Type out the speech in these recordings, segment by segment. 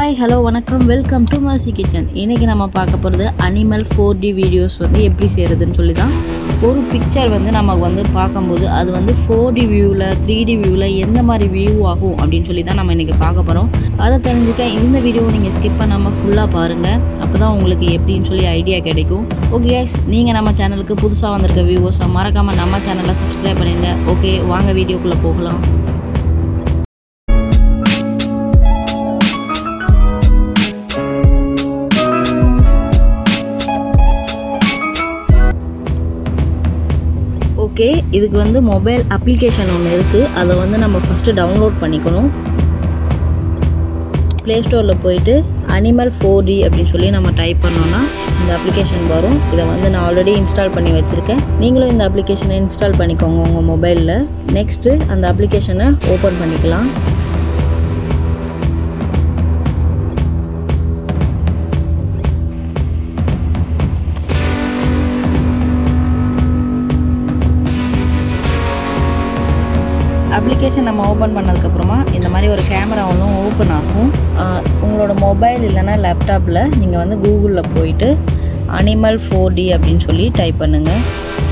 hi hello வணக்கம் welcome to Mercy Kitchen இன்றைக்கி நம்ம பார்க்க போகிறது அனிமல் ஃபோர் டி வீடியோஸ் வந்து எப்படி செய்கிறதுன்னு சொல்லி தான் ஒரு பிக்சர் வந்து நமக்கு வந்து பார்க்கும்போது அது வந்து ஃபோர் டி வியூவில் த்ரீ டி வியூவில் எந்த மாதிரி வியூ ஆகும் அப்படின்னு சொல்லி தான் நம்ம இன்றைக்கி பார்க்க போகிறோம் அதை தெரிஞ்சுக்க இந்த வீடியோவை நீங்கள் ஸ்கிப் பண்ணாமல் ஃபுல்லாக பாருங்கள் அப்போ தான் உங்களுக்கு எப்படின்னு சொல்லி ஐடியா கிடைக்கும் ஓகே கைஸ் நீங்கள் நம்ம சேனலுக்கு புதுசாக வந்திருக்க வியூவர்ஸை மறக்காமல் நம்ம சேனலை சப்ஸ்கிரைப் பண்ணிடுங்க ஓகே வாங்க வீடியோக்குள்ளே போகலாம் ஓகே இதுக்கு வந்து மொபைல் அப்ளிகேஷன் ஒன்று இருக்குது அதை வந்து நம்ம ஃபஸ்ட்டு டவுன்லோட் பண்ணிக்கணும் ப்ளே ஸ்டோரில் போயிட்டு அனிமல் ஃபோர் டி அப்படின்னு சொல்லி நம்ம டைப் பண்ணோன்னா இந்த அப்ளிகேஷன் வரும் இதை வந்து நான் ஆல்ரெடி இன்ஸ்டால் பண்ணி வச்சுருக்கேன் நீங்களும் இந்த அப்ளிகேஷனை இன்ஸ்டால் பண்ணிக்கோங்க உங்கள் மொபைலில் நெக்ஸ்ட்டு அந்த அப்ளிகேஷனை ஓப்பன் பண்ணிக்கலாம் அப்ளிகேஷன் நம்ம ஓப்பன் பண்ணதுக்கப்புறமா இந்த மாதிரி ஒரு கேமரா ஒன்றும் ஓப்பன் ஆகும் ஆஹ் உங்களோட மொபைல் இல்லைன்னா லேப்டாப்பில் நீங்கள் வந்து கூகுளில் போயிட்டு அனிமல் ஃபோர் டி அப்படின்னு சொல்லி டைப் பண்ணுங்கள்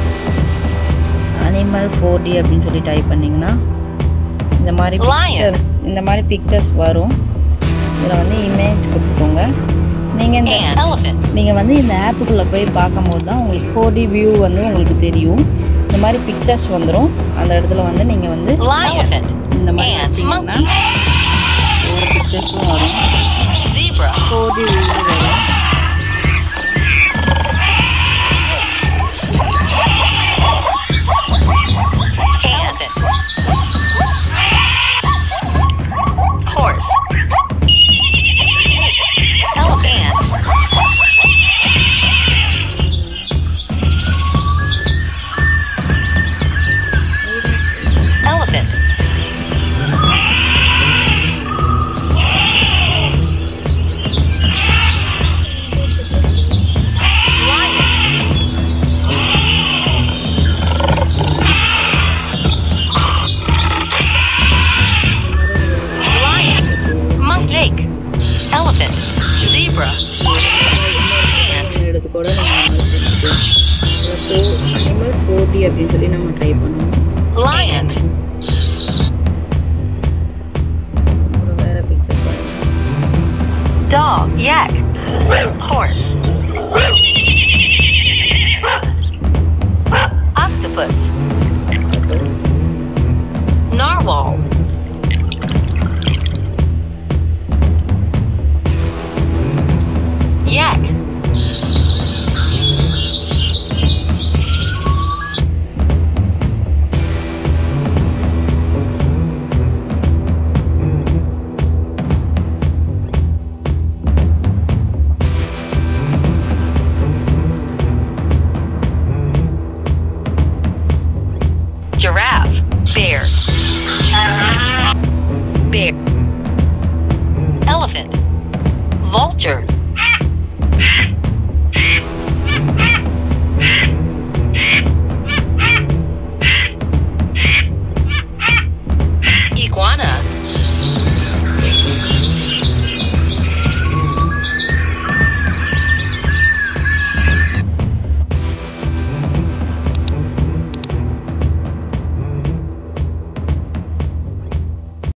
அனிமல் ஃபோர் டி அப்படின்னு சொல்லி டைப் பண்ணிங்கன்னா இந்த மாதிரி பிக்சர் இந்த மாதிரி பிக்சர்ஸ் வரும் இதில் வந்து இமேஜ் கொடுத்துக்கோங்க நீங்கள் இந்த elephant, நீங்கள் வந்து இந்த ஆப்புக்குள்ளே போய் பார்க்கும்போது தான் உங்களுக்கு ஃபோர் டி வியூ வந்து உங்களுக்கு தெரியும் இந்த மாதிரி பிக்சர்ஸ் வந்துடும் அந்த இடத்துல வந்து நீங்கள் வந்து elephant, இந்த மாதிரி ant, வச்சிங்கன்னா monkey, ஒவ்வொரு பிக்சர்ஸும் வரும் zebra, ஃபோர் டி வியூ வரும் elephant, horse, elephant, elephant, lion, lion, mistake, elephant, zebra, ant, எடுத்து கூட நம்ம அனிமல் ஃபோர் டி அப்படின்னு சொல்லி நம்ம ட்ரை பண்ணுவோம் lion, ஒரு வேறு பிக்சர் பாருங்க dog, yak, horse, octopus, narwhal, yak, giraffe, bear, bear, elephant, vulture,